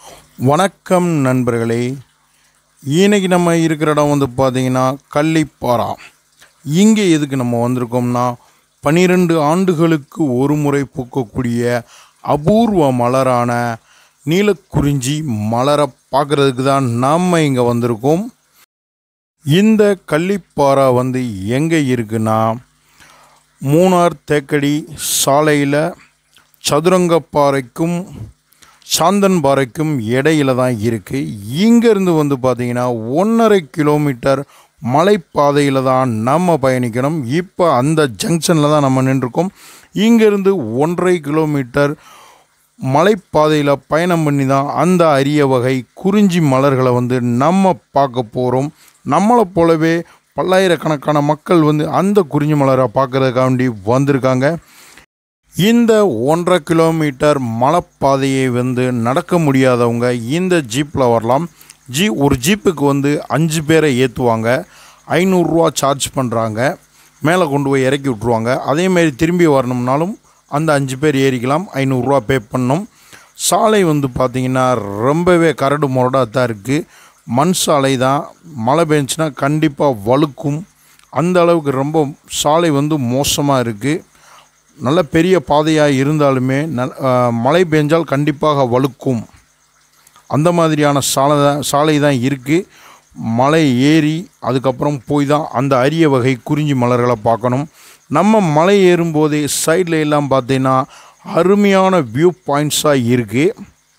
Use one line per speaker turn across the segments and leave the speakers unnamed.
வணக்கம் நண்பர்களே இன்னைக்கு நம்ம இருக்கிற இடம் வந்து பார்த்தீங்கன்னா கள்ளிப்பாரா இங்கே எதுக்கு நம்ம வந்திருக்கோம்னா பனிரெண்டு ஆண்டுகளுக்கு ஒரு முறை பூக்கக்கூடிய அபூர்வ மலரான நீலக்குறிஞ்சி மலரை பார்க்குறதுக்கு தான் நம்ம இங்கே வந்திருக்கோம் இந்த கள்ளிப்பாரா வந்து எங்கே இருக்குன்னா மூணார் தேக்கடி சாலையில் சதுரங்கப்பாறைக்கும் சாந்தன்பாறைக்கும் இடையில தான் இருக்குது இங்கேருந்து வந்து பார்த்தீங்கன்னா ஒன்றரை கிலோமீட்டர் மலைப்பாதையில் தான் நம்ம பயணிக்கணும் இப்போ அந்த ஜங்ஷனில் தான் நம்ம நின்றுருக்கோம் இங்கேருந்து ஒன்றரை கிலோமீட்டர் மலைப்பாதையில் பயணம் பண்ணி தான் அந்த அரிய வகை குறிஞ்சி மலர்களை வந்து நம்ம பார்க்க போகிறோம் நம்மளை போலவே பல்லாயிரக்கணக்கான மக்கள் வந்து அந்த குறிஞ்சி மலரை பார்க்கறதுக்காண்டி வந்திருக்காங்க இந்த ஒன்றரை கிலோமீட்டர் மலைப்பாதையை வந்து நடக்க முடியாதவங்க இந்த ஜீப்பில் வரலாம் ஜீ ஒரு ஜீப்புக்கு வந்து அஞ்சு பேரை ஏற்றுவாங்க ஐநூறுரூவா சார்ஜ் பண்ணுறாங்க மேலே கொண்டு போய் இறக்கி விட்ருவாங்க அதேமாரி திரும்பி வரணும்னாலும் அந்த அஞ்சு பேர் ஏறிக்கலாம் ஐநூறுரூவா பே பண்ணணும் சாலை வந்து பார்த்திங்கன்னா ரொம்பவே கரடு முரடாக தான் இருக்குது மண் சாலை தான் மழை பெஞ்சுன்னா கண்டிப்பாக வழுக்கும் அந்த அளவுக்கு ரொம்ப சாலை வந்து மோசமாக இருக்குது நல்ல பெரிய பாதையாக இருந்தாலுமே நல் அஹ், மழை பெஞ்சால் கண்டிப்பாக வழுக்கும் அந்த மாதிரியான சாலை தான் சாலை தான் இருக்குது மலை ஏறி அதுக்கப்புறம் போய் தான் அந்த அரிய வகை குறிஞ்சி மலர்களை பார்க்கணும் நம்ம மலை ஏறும்போதே சைடில் எல்லாம் பார்த்தீங்கன்னா அருமையான வியூ பாயிண்ட்ஸாக இருக்குது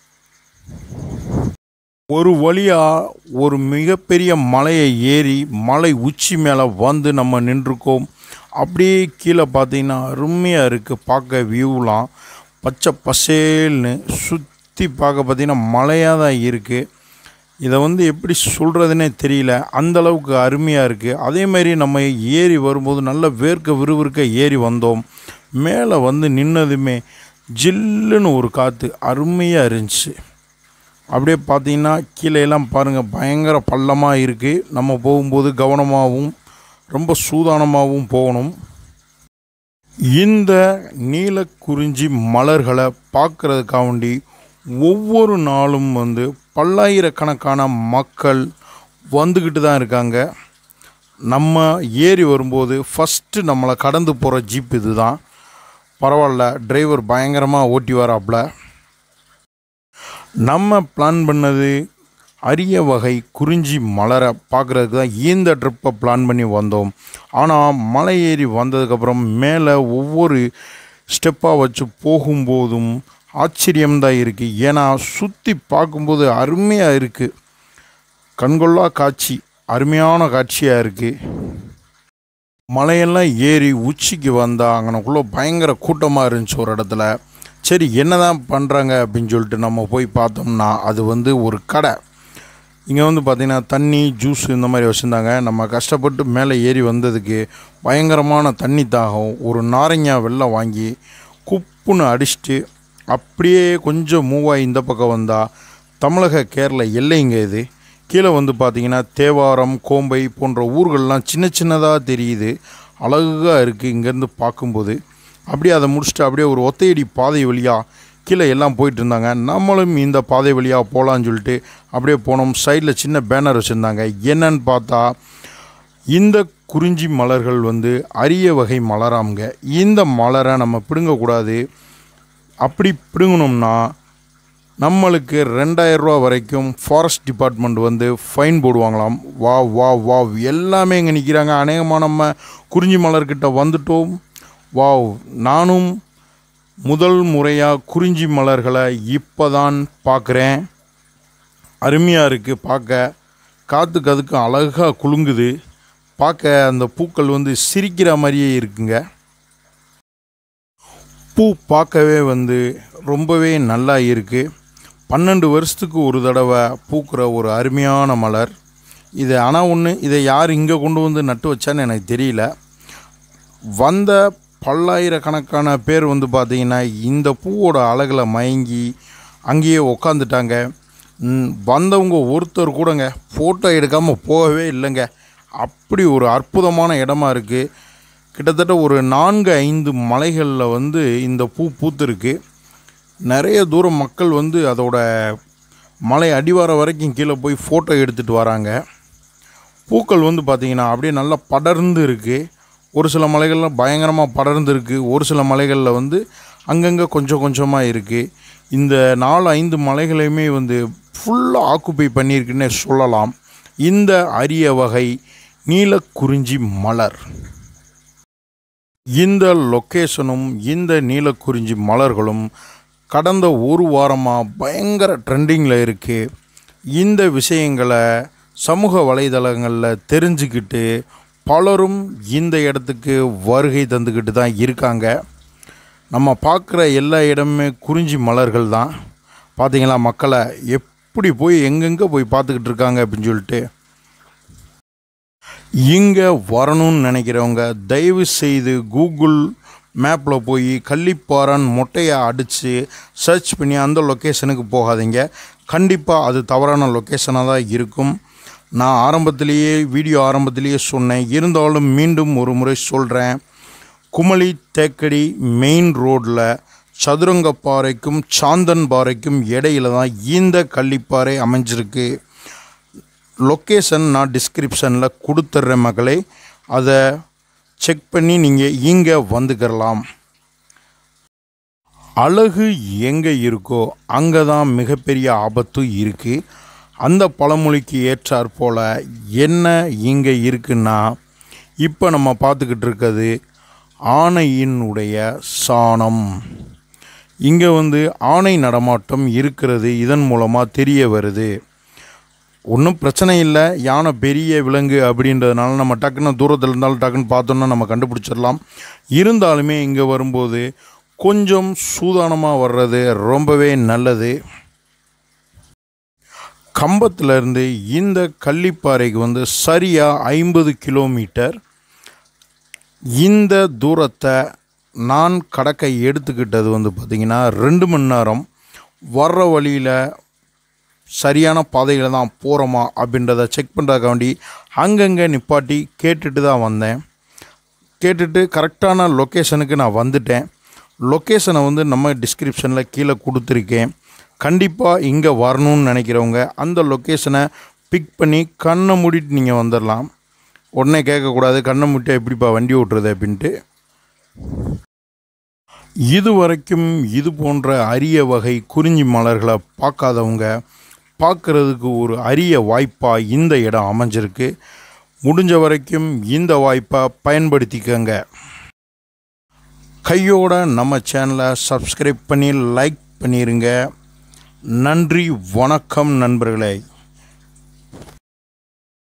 ஒரு வழியாக ஒரு மிகப்பெரிய மலையை ஏறி மலை உச்சி மேலே வந்து நம்ம நின்றுருக்கோம் அப்படியே கீழே பார்த்தீங்கன்னா அருமையாக இருக்குது பார்க்க வியூலாம் பச்சை பசேல்னு சுற்றி பார்க்க பார்த்தீங்கன்னா மலையாக தான் இருக்குது இதை வந்து எப்படி சொல்கிறதுனே தெரியல அந்த அளவுக்கு அருமையாக இருக்குது அதேமாரி நம்ம ஏறி வரும்போது நல்ல வேர்க்க விறுவிறுக்க ஏறி வந்தோம் மேலே வந்து நின்னதுமே ஜில்லுன்னு ஒரு காற்று அருமையாக இருந்துச்சு அப்படியே பார்த்தீங்கன்னா கீழே எல்லாம் பாருங்கள் பயங்கர பள்ளமாக இருக்குது நம்ம போகும்போது கவனமாகவும் ரொம்ப சூதானமாகவும் போகணும் இந்த நீலக்குறிஞ்சி மலர்களை பார்க்குறதுக்காண்டி ஒவ்வொரு நாளும் வந்து பல்லாயிரக்கணக்கான மக்கள் வந்துக்கிட்டு தான் இருக்காங்க நம்ம ஏறி வரும்போது ஃபஸ்ட்டு நம்மளை கடந்து போகிற ஜீப் இது தான் பரவாயில்ல டிரைவர் பயங்கரமாக ஓட்டி வராப்புல நம்ம பிளான் பண்ணது அரிய வகை குறிஞ்சி மலரை பார்க்குறதுக்கு தான் இந்த ட்ரிப்பை பிளான் பண்ணி வந்தோம் ஆனால் மலை ஏறி வந்ததுக்கப்புறம் மேலே ஒவ்வொரு ஸ்டெப்பாக வச்சு போகும்போதும் ஆச்சரியம்தான் இருக்குது ஏன்னா சுற்றி பார்க்கும்போது அருமையாக இருக்குது கண்கொள்ளா காட்சி அருமையான காட்சியாக இருக்குது மலையெல்லாம் ஏறி உச்சிக்கு வந்தால் அங்கனக்குள்ளே பயங்கர கூட்டமாக இருந்துச்சு ஒரு இடத்துல சரி என்னதான் பண்ணுறாங்க அப்படின்னு சொல்லிட்டு நம்ம போய் பார்த்தோம்னா அது வந்து ஒரு கடை இங்கே வந்து பார்த்திங்கன்னா தண்ணி ஜூஸ் இந்த மாதிரி வச்சுருந்தாங்க நம்ம கஷ்டப்பட்டு மேலே ஏறி வந்ததுக்கு பயங்கரமான தண்ணி தாகம் ஒரு நாரஞ்சா வெள்ளம் வாங்கி குப்புன்னு அடிச்சுட்டு அப்படியே கொஞ்சம் மூவாகி இந்த பக்கம் வந்தால் தமிழக கேரள எல்லைங்க இது கீழே வந்து பார்த்திங்கன்னா தேவாரம் கோம்பை போன்ற ஊர்கள்லாம் சின்ன சின்னதாக தெரியுது அழகாக இருக்குது இங்கேருந்து பார்க்கும்போது அப்படியே அதை முடிச்சுட்டு அப்படியே ஒரு ஒத்தையடி பாதை வழியாக கீழே எல்லாம் போயிட்டு இருந்தாங்க நம்மளும் இந்த பாதை வழியாக போகலான்னு சொல்லிட்டு அப்படியே போனோம் சைடில் சின்ன பேனர் வச்சுருந்தாங்க என்னன்னு பார்த்தா இந்த குறிஞ்சி மலர்கள் வந்து அரிய வகை மலராம்ங்க இந்த மலரை நம்ம பிடுங்கக்கூடாது அப்படி பிடுங்கணும்னா நம்மளுக்கு ரெண்டாயிரம் ரூபா வரைக்கும் ஃபாரஸ்ட் டிபார்ட்மெண்ட் வந்து ஃபைன் போடுவாங்களாம் வா வா வா எல்லாமே இங்கே நிற்கிறாங்க அநேகமாக நம்ம குறிஞ்சி மலர்கிட்ட வந்துட்டோம் வாவ் நானும் முதல் முறையாக குறிஞ்சி மலர்களை இப்போ தான் பார்க்குறேன் அருமையாக இருக்குது பார்க்க காற்றுக்கு அதுக்கு அழகாக குலுங்குது பார்க்க அந்த பூக்கள் வந்து சிரிக்கிற மாதிரியே இருக்குங்க பூ பார்க்கவே வந்து ரொம்பவே நல்லா இருக்குது பன்னெண்டு வருஷத்துக்கு ஒரு தடவை பூக்கிற ஒரு அருமையான மலர் இது ஆனால் ஒன்று இதை யார் இங்கே கொண்டு வந்து நட்டு வச்சான்னு எனக்கு தெரியல வந்த பல்லாயிரக்கணக்கான பேர் வந்து பார்த்திங்கன்னா இந்த பூவோட அழகில் மயங்கி அங்கேயே உக்காந்துட்டாங்க ம், வந்தவங்க ஒருத்தர் கூடங்க ஃபோட்டோ எடுக்காமல் போகவே இல்லைங்க அப்படி ஒரு அற்புதமான இடமா இருக்குது கிட்டத்தட்ட ஒரு நான்கு ஐந்து மலைகளில் வந்து இந்த பூ பூத்துருக்கு நிறைய தூரம் மக்கள் வந்து அதோட மலை அடிவாரம் வரைக்கும் கீழே போய் ஃபோட்டோ எடுத்துகிட்டு வராங்க பூக்கள் வந்து பார்த்திங்கன்னா அப்படியே நல்லா படர்ந்து இருக்குது ஒரு சில மலைகளில் பயங்கரமாக படர்ந்து இருக்குது ஒரு சில மலைகளில் வந்து அங்கங்கே கொஞ்சம் கொஞ்சமாக இருக்குது இந்த நாலு ஐந்து மலைகளையுமே வந்து ஃபுல்லாக ஆக்குப்பை பண்ணியிருக்குன்னே சொல்லலாம் இந்த அரிய வகை நீலக்குறிஞ்சி மலர் இந்த லொக்கேஷனும் இந்த நீலக்குறிஞ்சி மலர்களும் கடந்த ஒரு வாரமாக பயங்கர ட்ரெண்டிங்கில் இருக்குது இந்த விஷயங்களை சமூக வலைதளங்களில் தெரிஞ்சுக்கிட்டு பலரும் இந்த இடத்துக்கு வருகை தந்துக்கிட்டு தான் இருக்காங்க நம்ம பார்க்குற எல்லா இடமுமே குறிஞ்சி மலர்கள் தான் பார்த்தீங்களா மக்களை எப்படி போய் எங்கெங்கே போய் பார்த்துக்கிட்டு இருக்காங்க அப்படின்னு சொல்லிட்டு இங்கே வரணும்னு நினைக்கிறவங்க தயவு செய்து கூகுள் மேப்பில் போய் கள்ளிப்பாறன் மொட்டையை அடித்து சர்ச் பண்ணி அந்த லொக்கேஷனுக்கு போகாதீங்க கண்டிப்பாக அது தவறான லொக்கேஷனாக தான் இருக்கும் நான் ஆரம்பத்திலேயே வீடியோ ஆரம்பத்திலேயே சொன்னேன் இருந்தாலும் மீண்டும் ஒரு முறை சொல்கிறேன் குமளி தேக்கடி மெயின் ரோட்டில் சதுரங்கப்பாறைக்கும் சாந்தன் பாறைக்கும் இடையில தான் இந்த கள்ளிப்பாறை அமைஞ்சிருக்கு லொக்கேஷன் நான் டிஸ்கிரிப்ஷனில் கொடுத்துட்றேன் மகளே அதை செக் பண்ணி நீங்கள் இங்கே வந்துக்கிறலாம் அழகு எங்கே இருக்கோ அங்கே தான் மிகப்பெரிய ஆபத்து இருக்குது அந்த பழமொழிக்கு ஏற்றாற் போல் என்ன இங்கே இருக்குன்னா இப்போ நம்ம பார்த்துக்கிட்டு இருக்கிறது ஆணையினுடைய சாணம் இங்கே வந்து ஆணை நடமாட்டம் இருக்கிறது இதன் மூலமாக தெரிய வருது ஒன்றும் பிரச்சனை இல்லை யானை பெரிய விலங்கு அப்படின்றதுனால நம்ம டக்குன்னு தூரத்தில் இருந்தாலும் டக்குன்னு பார்த்தோன்னா நம்ம கண்டுபிடிச்சிடலாம் இருந்தாலுமே இங்கே வரும்போது கொஞ்சம் சூதானமாக வர்றது ரொம்பவே நல்லது கம்பத்திலிருந்து இந்த கள்ளிப்பாறைக்கு வந்து சரியாக ஐம்பது கிலோமீட்டர் இந்த தூரத்தை நான் கடக்க எடுத்துக்கிட்டது வந்து பார்த்திங்கன்னா ரெண்டு மணி நேரம் வர்ற வழியில் சரியான பாதையில் தான் போகிறோமா அப்படின்றத செக் பண்ணுறதுக்காண்டி அங்கங்கே நிப்பாட்டி கேட்டுட்டு தான் வந்தேன் கேட்டுட்டு கரெக்டான லொக்கேஷனுக்கு நான் வந்துட்டேன் லொக்கேஷனை வந்து நம்ம டிஸ்கிரிப்ஷனில் கீழே கொடுத்துருக்கேன் கண்டிப்பாக இங்கே வரணும்னு நினைக்கிறவங்க அந்த லொக்கேஷனை பிக் பண்ணி கண்ணை மூடிட்டு நீங்கள் வந்துடலாம் உடனே கேட்கக்கூடாது கண்ணை மூட்டை எப்படிப்பா வண்டி ஓட்டுறது அப்படின்ட்டு இது வரைக்கும் இது போன்ற அரிய வகை குறிஞ்சி மலர்களை பார்க்காதவங்க பார்க்குறதுக்கு ஒரு அரிய வாய்ப்பாக இந்த இடம் அமைஞ்சிருக்கு முடிஞ்ச வரைக்கும் இந்த வாய்ப்பை பயன்படுத்திக்கங்க கையோட நம்ம சேனலை சப்ஸ்கிரைப் பண்ணி லைக் பண்ணிடுங்க நன்றி வணக்கம் நண்பர்களே